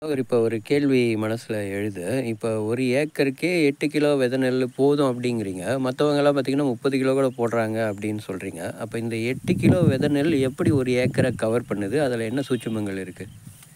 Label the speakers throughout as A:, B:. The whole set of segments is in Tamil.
A: ஒரு இப்போ ஒரு கேள்வி மனசில் எழுது இப்போ ஒரு ஏக்கருக்கே எட்டு கிலோ விதை நெல் போதும் அப்படிங்கிறீங்க மற்றவங்கெல்லாம் பார்த்தீங்கன்னா முப்பது கிலோ கூட போடுறாங்க அப்படின்னு சொல்கிறீங்க அப்போ இந்த எட்டு கிலோ விதை நெல் எப்படி ஒரு ஏக்கரை கவர் பண்ணுது அதில் என்ன சூட்சுமங்கள் இருக்குது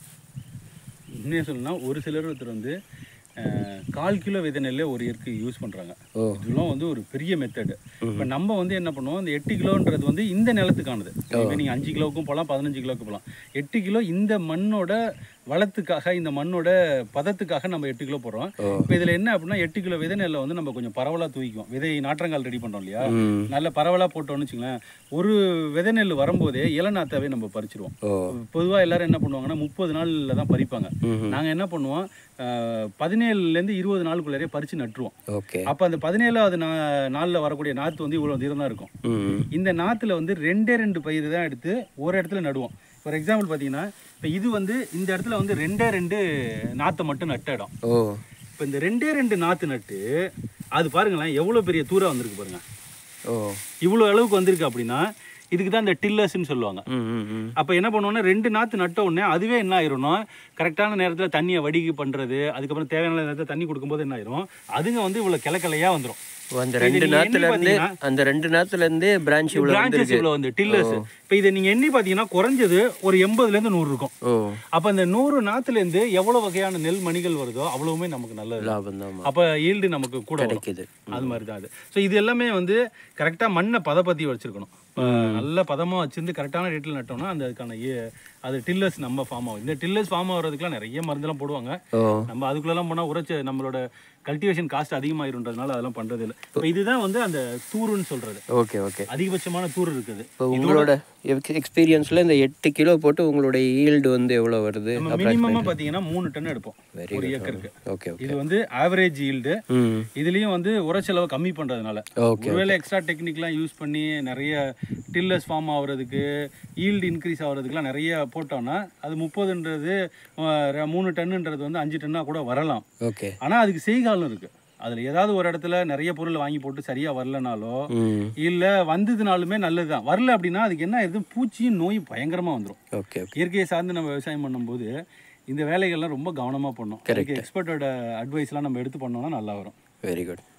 B: உண்மையாக சொல்லணும்னா ஒரு சிலர் ஒருத்தர் வந்து அஹ், கால் கிலோ விதை நெல்லே ஒரு இயற்கை யூஸ் பண்ணுறாங்க
A: ஓ
B: இதெல்லாம் வந்து ஒரு பெரிய மெத்தடு இப்போ நம்ம வந்து என்ன பண்ணுவோம் இந்த எட்டு கிலோன்றது வந்து இந்த நிலத்துக்கானது இப்போ நீங்கள் அஞ்சு கிலோவுக்கும் போகலாம் பதினஞ்சு கிலோவுக்கு போகலாம் எட்டு கிலோ இந்த மண்ணோட வளத்துக்காக இந்த மண்ணோட பதத்துக்காக நம்ம எட்டு கிலோ போடுறோம்
A: ஓ.
B: இப்போ இதில் என்ன அப்படின்னா எட்டு கிலோ விதை நெல்லை வந்து நம்ம கொஞ்சம் பரவலாக தூக்கிக்குவோம் விதை நாற்றங்கால் ரெடி பண்ணுறோம் இல்லையா
A: ம்
B: நல்ல பரவலாக போட்டோம்னு வச்சுங்களேன் ஒரு விதை நெல் வரும்போதே இளநாத்தாவே நம்ம பறிச்சிருவோம்
A: ஓ
B: பொதுவாக எல்லாரும் என்ன பண்ணுவாங்கன்னா முப்பது நாளில் தான் பறிப்பாங்க
A: ம்
B: நாங்கள் என்ன பண்ணுவோம் பதினேழுலேருந்து இருபது நாளுக்குள்ளேயே பறித்து நட்டுருவோம்
A: ஓகே
B: அப்போ அந்த பதினேழாவது நா நாளில் வரக்கூடிய நாற்று வந்து இவ்வளோ தூரம் தான் இருக்கும்
A: ம்
B: இந்த நாற்றுல வந்து ரெண்டே ரெண்டு பயிர் தான் எடுத்து ஒரு இடத்துல நடுவோம் ஃபார் எக்ஸாம்பிள் பார்த்தீங்கன்னா இப்போ இது வந்து இந்த இடத்துல வந்து ரெண்டே ரெண்டு நாற்றை மட்டும் நட்ட இடம்
A: ஓ
B: இப்போ இந்த ரெண்டே ரெண்டு நாற்று நட்டு அது பாருங்களேன் எவ்வளோ பெரிய தூரம் வந்திருக்கு பாருங்க
A: ஓ
B: இவ்வளோ அளவுக்கு வந்திருக்கு அப்படின்னா இதுக்கு தான் இந்த டில்லர்ஸ்ன்னு சொல்லுவாங்க
A: ம் ம் ம்
B: அப்போ என்ன பண்ணுவோம்னா ரெண்டு நாற்று நட்ட உடனே அதுவே என்ன ஆயிரும்னா கரெக்டான நேரத்தில் தண்ணியை வடிகை பண்ணுறது அதுக்கப்புறம் தேவையான நேரத்தில் தண்ணி கொடுக்கும்போது என்ன ஆயிரும் அதுங்க வந்து இவ்வளோ கிளக்கிளையாக வந்துடும்
A: ஓ, அந்த
B: இது
A: ரெண்டு
B: நீங்க எண்ணி
A: நாத்துல இருந்து
B: பார்த்தீங்கன்னா-
A: அந்த ரெண்டு நாத்துல இருந்து பிரான்ச் இவ்வளோ
B: பிரான்ச்சஸ்
A: வந்துருக்கு
B: இவ்வளோ வந்து டில்லர்ஸ் இப்போ இதை நீங்கள் எண்ணி பார்த்தீங்கன்னா குறைஞ்சது ஒரு எண்பதுலேருந்து நூறு இருக்கும்
A: ஓ
B: அப்போ அந்த நூறு நாற்றுலேருந்து எவ்வளோ வகையான நெல் மணிகள் வருதோ அவ்வளவுமே நமக்கு நல்லது
A: லாபம் தான்
B: அப்போ ஈல்டு நமக்கு கூட வரும்
A: கிடைக்குது
B: அது மாதிரி தான் அது ஸோ இது எல்லாமே வந்து கரெக்டாக மண்ணை பதப்படுத்தி வச்சிருக்கணும் இப்போ நல்ல பதமாக வச்சிருந்து கரெக்டான ரேட்டில் நட்டோம்னா அந்த அதுக்கான ஏ- அது டில்லர்ஸ் நம்ம ஃபார்ம் ஆகும் இந்த டில்லர்ஸ் ஃபார்ம் ஆகிறதுக்குலாம் நிறைய மருந்தெல்லாம் போடுவாங்க
A: ஓ
B: நம்ம அதுக்குள்ளெல்லாம் போனால் உரைச்ச நம்மளோட கல்டிவேஷன் காஸ்ட் அதிகமாயிருன்றதுனால அதெல்லாம் பண்ணுறது இல்லை இப்போ இதுதான் வந்து அந்த தூருன்னு சொல்கிறது
A: ஓகே ஓகே
B: அதிகபட்சமான தூர் இருக்குது
A: இப்போ உங்களோட எக்ஸ்பீரியன்ஸில் இந்த எட்டு கிலோ போட்டு உங்களோட ஈல்டு வந்து எவ்வளோ வருது
B: நம்ம மினிமமாக பார்த்தீங்கன்னா மூணு டன் எடுப்போம்
A: Very
B: ஒரு
A: good.
B: ஏக்கருக்கு
A: ஓகே ஓகே
B: இது வந்து ஆவரேஜ் ஈல்டு
A: ம்
B: இதுலேயும் வந்து உரச்செலவை கம்மி பண்ணுறதுனால
A: ஓகே
B: ஒருவேளை எக்ஸ்ட்ரா டெக்னிக்லாம் யூஸ் பண்ணி நிறைய டில்லர்ஸ் ஃபார்ம் ஆகுறதுக்கு ஈல்டு இன்க்ரீஸ் ஆகுறதுக்குலாம் நிறைய போட்டோம்னா அது முப்பதுன்றது அஹ், மூணு டன்னுன்றது வந்து அஞ்சு டன்னாக கூட வரலாம்
A: ஓகே
B: ஆனால் அதுக்கு செய்காலம் இருக்குது அதில் ஏதாவது ஒரு இடத்துல நிறைய பொருள் வாங்கி போட்டு சரியாக வரலனாலோ
A: ம்
B: இல்லை வந்ததுனாலுமே நல்லது தான் வரல அப்படின்னா அதுக்கு என்ன ஆயிருது பூச்சியும் நோய் பயங்கரமாக வந்துடும்
A: ஓகே ஓகே
B: இயற்கையை சார்ந்து நம்ம விவசாயம் பண்ணும்போது இந்த வேலைகள்லாம் ரொம்ப கவனமாக பண்ணணும் அதுக்கு எக்ஸ்பர்ட்டோட அட்வைஸ்லாம் நம்ம எடுத்து பண்ணோம்னா நல்லா வரும்
A: வெரி குட்